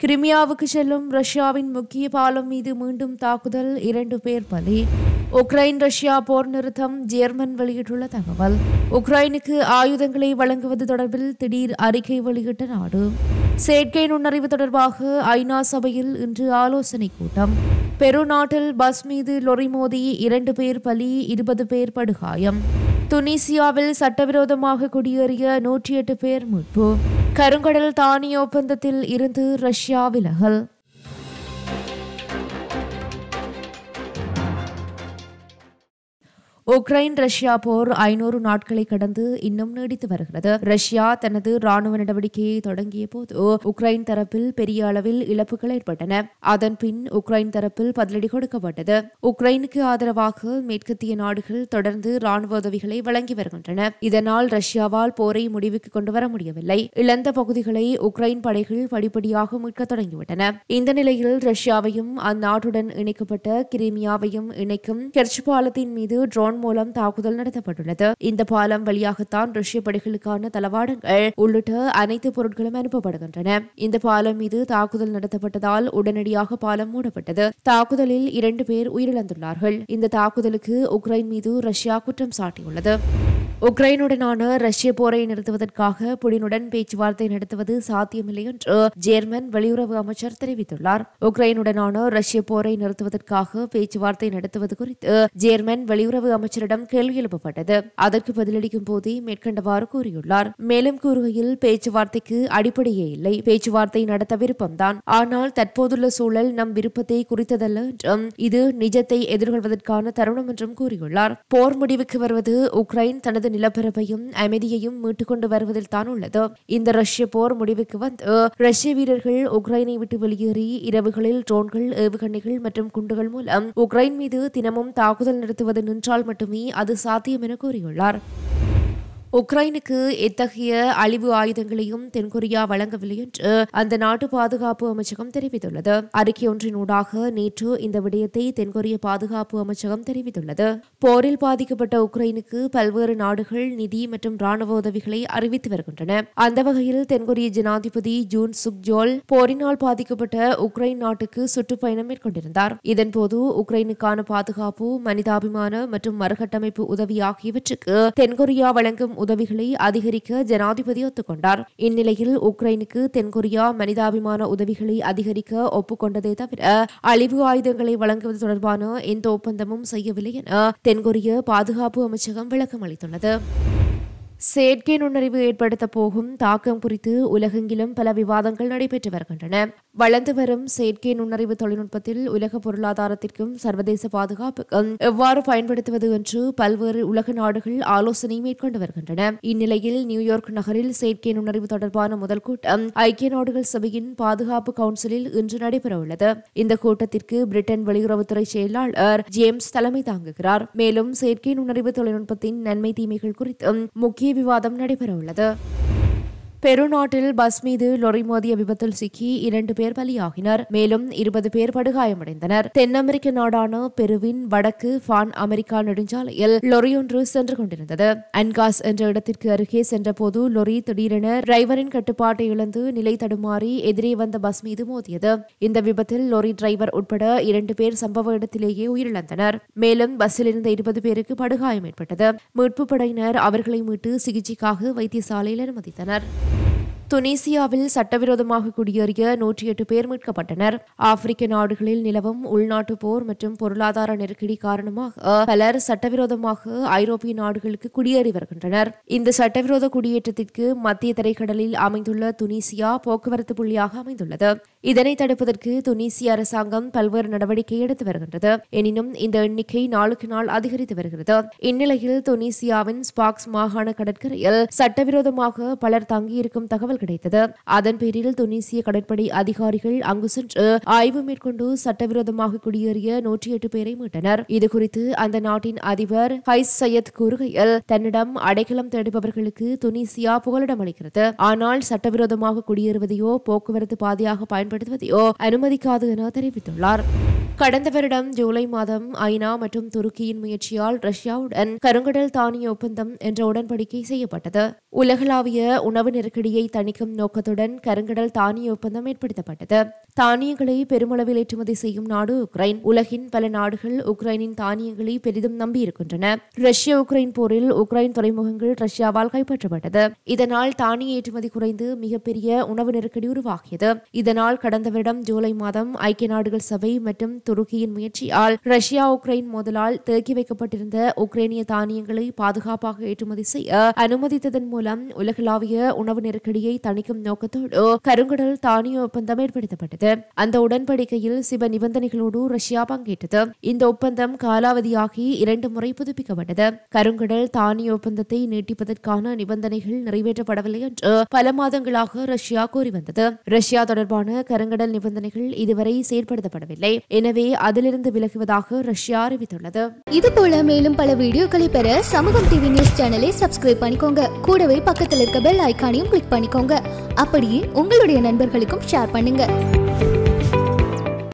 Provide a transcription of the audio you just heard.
கிரிமியாவுக்கு செல்லும் ரஷ்யாவின் முக்கிய பாலம் மீது மீண்டும் தாக்குதல் இரண்டு பேர் பலி உக்ரைன் ரஷ்யா போர் நிறுத்தம் ஜெர்மன் வெளியிட்டுள்ள தகவல் உக்ரைனுக்கு ஆயுதங்களை வழங்குவது தொடர்பில் திடீர் அறிக்கை வெளியிட்ட நாடு செயற்கை நுண்ணறிவு தொடர்பாக ஐநா சபையில் இன்று ஆலோசனை கூட்டம் பெரு நாட்டில் பஸ் மீது லொரி மோதி இரண்டு பேர் பலி இருபது பேர் படுகாயம் துனிசியாவில் சட்டவிரோதமாக குடியேறிய நூற்றி எட்டு பேர் மீட்பு கருங்கடல் தானிய ஒப்பந்தத்தில் இருந்து ரஷ்யா விலகல் உக்ரைன் ரஷ்யா போர் ஐநூறு நாட்களை கடந்து இன்னும் நீடித்து வருகிறது ரஷ்யா தனது ராணுவ நடவடிக்கையை தொடங்கிய போது உக்ரைன் தரப்பில் பெரிய அளவில் இழப்புகள் ஏற்பட்டன அதன் பின் உக்ரைன் தரப்பில் பதிலடி கொடுக்கப்பட்டது உக்ரைனுக்கு ஆதரவாக மேற்கத்திய நாடுகள் தொடர்ந்து ராணுவ உதவிகளை வழங்கி வருகின்றன இதனால் ரஷ்யாவால் போரை முடிவுக்கு கொண்டு வர முடியவில்லை இழந்த பகுதிகளை உக்ரைன் படைகள் படிப்படியாக மீட்க தொடங்கிவிட்டன இந்த நிலையில் ரஷ்யாவையும் அந்நாட்டுடன் இணைக்கப்பட்ட கிரிமியாவையும் இணைக்கும் கெர்ச் பாலத்தின் மீது ட்ரோன் மூலம் தாக்குதல் நடத்தப்பட்டுள்ளது இந்த பாலம் வழியாகத்தான் ரஷ்ய படைகளுக்கான தளவாடங்கள் உள்ளிட்ட அனைத்து பொருட்களும் அனுப்பப்படுகின்றன இந்த பாலம் மீது தாக்குதல் நடத்தப்பட்டதால் உடனடியாக பாலம் மூடப்பட்டது தாக்குதலில் இரண்டு பேர் உயிரிழந்துள்ளார்கள் இந்த தாக்குதலுக்கு உக்ரைன் மீது ரஷ்யா குற்றம் சாட்டியுள்ளது உக்ரைனுடனான ரஷ்ய போரை நிறுத்துவதற்காக புடினுடன் பேச்சுவார்த்தை நடத்துவது சாத்தியமில்லை என்று ஜெர்மன் வெளியுறவு அமைச்சர் தெரிவித்துள்ளார் உக்ரைனுடனான ரஷ்ய போரை நிறுத்துவதற்காக பேச்சுவார்த்தை நடத்துவது குறித்து ஜெர்மன் வெளியுறவு அமைச்சரிடம் கேள்வி எழுப்பப்பட்டது அதற்கு பதிலளிக்கும் போதே மேற்கண்டவாறு கூறியுள்ளார் மேலும் கூறுகையில் பேச்சுவார்த்தைக்கு அடிப்படையே இல்லை பேச்சுவார்த்தை நடத்த விருப்பம்தான் ஆனால் தற்போதுள்ள சூழல் நம் விருப்பத்தை குறித்ததல்ல என்றும் இது நிஜத்தை எதிர்கொள்வதற்கான தருணம் என்றும் கூறியுள்ளார் போர் முடிவுக்கு வருவது உக்ரைன் தனது நிலப்பரப்பையும் அமைதியையும் மீட்டுக் கொண்டு வருவதில் தான் உள்ளது இந்த ரஷ்ய போர் முடிவுக்கு வந்து ரஷ்ய வீரர்கள் உக்ரைனை விட்டு வெளியேறி இரவுகளில் ட்ரோன்கள் ஏவுகணைகள் மற்றும் குண்டுகள் மூலம் உக்ரைன் மீது தினமும் தாக்குதல் நடத்துவது நின்றால் மட்டுமே அது சாத்தியம் என கூறியுள்ளார் உக்ரைனுக்கு எத்தகைய அழிவு ஆயுதங்களையும் தென்கொரியா வழங்கவில்லை என்று அந்த நாட்டு பாதுகாப்பு அமைச்சகம் தெரிவித்துள்ளது அறிக்கை ஒன்றினூடாக நேற்று இந்த விடயத்தை தென்கொரிய பாதுகாப்பு அமைச்சகம் தெரிவித்துள்ளது போரில் பாதிக்கப்பட்ட உக்ரைனுக்கு பல்வேறு நாடுகள் நிதி மற்றும் ராணுவ உதவிகளை அறிவித்து வருகின்றன அந்த வகையில் தென்கொரிய ஜனாதிபதி ஜூன் சுக் ஜோல் போரினால் பாதிக்கப்பட்ட உக்ரைன் நாட்டுக்கு சுற்றுப்பயணம் மேற்கொண்டிருந்தார் இதன்போது உக்ரைனுக்கான பாதுகாப்பு மனிதாபிமான மற்றும் மறுகட்டமைப்பு உதவி ஆகியவற்றுக்கு தென்கொரியா வழங்கும் உதவிகளை அதிகரிக்க ஜனாதிபதி ஒத்துக்கொண்டார் இந்நிலையில் உக்ரைனுக்கு தென்கொரியா மனிதாபிமான உதவிகளை அதிகரிக்க ஒப்புக்கொண்டதே தவிர அழிவு ஆயுதங்களை வழங்குவது தொடர்பான எந்த ஒப்பந்தமும் செய்யவில்லை என தென்கொரிய பாதுகாப்பு அமைச்சகம் விளக்கம் அளித்துள்ளது செயற்கை நுண்ணறிவு ஏற்படுத்த போகும் தாக்கம் குறித்து உலகெங்கிலும் பல விவாதங்கள் நடைபெற்று வருகின்றன வளர்ந்து வரும் செயற்கை நுண்ணறிவு தொழில்நுட்பத்தில் உலக பொருளாதாரத்திற்கும் சர்வதேச பாதுகாப்புக்கும் எவ்வாறு பயன்படுத்துவது என்று பல்வேறு உலக நாடுகள் ஆலோசனை மேற்கொண்டு வருகின்றன இந்நிலையில் நியூயார்க் நகரில் செயற்கை நுண்ணறிவு தொடர்பான முதல் கூட்டம் ஐக்கிய நாடுகள் சபையின் பாதுகாப்பு கவுன்சிலில் இன்று நடைபெறவுள்ளது இந்த கூட்டத்திற்கு பிரிட்டன் வெளியுறவுத்துறை செயலாளர் ஜேம்ஸ் தலைமை தாங்குகிறார் மேலும் செயற்கை நுண்ணறிவு தொழில்நுட்பத்தின் நன்மை தீமைகள் குறித்தும் முக்கிய விவாதம் நடைபெறவுள்ளது பெரு நாட்டில் பஸ் மீது லொரி மோதிய விபத்தில் சிக்கி இரண்டு பேர் பலியாகினர் மேலும் இருபது பேர் படுகாயமடைந்தனர் தென் அமெரிக்க நாடான பெருவின் வடக்கு ஃபான் அமெரிக்கா நெடுஞ்சாலையில் லொரி ஒன்று சென்று கொண்டிருந்தது அன்காஸ் என்ற இடத்திற்கு அருகே சென்றபோது லொரி திடீரென டிரைவரின் கட்டுப்பாட்டை இழந்து நிலை தடுமாறி எதிரே வந்த பஸ் மீது மோதியது இந்த விபத்தில் லொரி டிரைவர் உட்பட இரண்டு பேர் சம்பவ இடத்திலேயே உயிரிழந்தனர் மேலும் பஸ்ஸில் இருந்த இருபது பேருக்கு படுகாயம் ஏற்பட்டது மீட்புப் படையினர் அவர்களை மீட்டு சிகிச்சைக்காக வைத்தியசாலையில் அனுமதித்தனர் துனிசியாவில் சட்டவிரோதமாக குடியேறிய நூற்றி எட்டு பேர் மீட்கப்பட்டனர் ஆப்பிரிக்க நாடுகளில் நிலவும் உள்நாட்டு போர் மற்றும் பொருளாதார நெருக்கடி காரணமாக பலர் சட்டவிரோதமாக ஐரோப்பிய நாடுகளுக்கு குடியேறி வருகின்றனர் இந்த சட்டவிரோத குடியேற்றத்திற்கு மத்திய தரைக்கடலில் அமைந்துள்ள துனிசியா போக்குவரத்து புள்ளியாக அமைந்துள்ளது இதனை தடுப்பதற்கு துனிசிய அரசாங்கம் பல்வேறு நடவடிக்கை எடுத்து வருகின்றது எனினும் இந்த எண்ணிக்கை நாளுக்கு நாள் அதிகரித்து வருகிறது இந்நிலையில் துனிசியாவின் ஸ்பாக்ஸ் மாகாண கடற்கரையில் சட்டவிரோதமாக பலர் தங்கியிருக்கும் தகவல் கிடைத்தது அதன் பேரில் துனிசிய கடற்படை அதிகாரிகள் அங்கு சென்று ஆய்வு மேற்கொண்டு சட்டவிரோதமாக குடியேறிய நூற்றி எட்டு பேரை மீட்டனர் இதுகுறித்து அந்த நாட்டின் அதிபர் ஹைஸ் சையத் கூறுகையில் தன்னிடம் அடைக்கலம் தேடுபவர்களுக்கு துனிசியா புகலிடம் அளிக்கிறது ஆனால் சட்டவிரோதமாக குடியேறுவதையோ போக்குவரத்து பாதையாக பயன்படுத்துவதையோ அனுமதிக்காது என தெரிவித்துள்ளார் கடந்த வருடம் ஜூலை மாதம் ஐநா மற்றும் துருக்கியின் முயற்சியால் ரஷ்யாவுடன் கருங்கடல் தானிய ஒப்பந்தம் என்ற உடன்படிக்கை செய்யப்பட்டது உலகளாவிய உணவு நெருக்கடியை தணிக்கும் நோக்கத்துடன் கருங்கடல் தானிய ஒப்பந்தம் ஏற்படுத்தப்பட்டது தானியங்களை பெருமளவில் ஏற்றுமதி செய்யும் நாடு உக்ரைன் உலகின் பல நாடுகள் உக்ரைனின் தானியங்களை பெரிதும் நம்பியிருக்கின்றன ரஷ்ய உக்ரைன் போரில் உக்ரைன் துறைமுகங்கள் ரஷ்யாவால் கைப்பற்றப்பட்டது இதனால் தானிய ஏற்றுமதி குறைந்து மிகப்பெரிய உணவு நெருக்கடி உருவாகியது இதனால் கடந்த வருடம் ஜூலை மாதம் ஐக்கிய நாடுகள் சபை மற்றும் துருக்கியின் முயற்சியால் ரஷ்யா உக்ரைன் மோதலால் தேக்கி வைக்கப்பட்டிருந்த உக்ரைனிய தானியங்களை பாதுகாப்பாக ஏற்றுமதி செய்ய அனுமதித்ததன் மூலம் உலகளாவிய உணவு நெருக்கடியை தணிக்கும் நோக்கத்தோடு கருங்கடல் தானிய ஒப்பந்தம் ஏற்படுத்தப்பட்டது அந்த உடன்படிக்கையில் சில நிபந்தனைகளோடு ரஷ்யா பங்கேற்றது இந்த ஒப்பந்தம் காலாவதியாகி இரண்டு முறை புதுப்பிக்கப்பட்டது கருங்கடல் தானிய ஒப்பந்தத்தை நீட்டிப்பதற்கான நிபந்தனைகள் நிறைவேற்றப்படவில்லை என்று பல மாதங்களாக ரஷ்யா கூறி வந்தது ரஷ்யா தொடர்பான கருங்கடல் நிபந்தனைகள் இதுவரை செயற்படுத்தப்படவில்லை எனவே அதிலிருந்து விலகுவதாக ரஷ்யா அறிவித்துள்ளது இது போல மேலும் பல வீடியோக்களை பெற சமூகம் டிவி நியூஸ் சேனலை சப்ஸ்கிரைப் பண்ணிக்கோங்க கூடவே பக்கத்தில் இருக்க பெல் ஐகானையும் கிளிக் பண்ணிக்கோங்க அப்படியே உங்களுடைய நண்பர்களுக்கும் ஷேர் பண்ணுங்க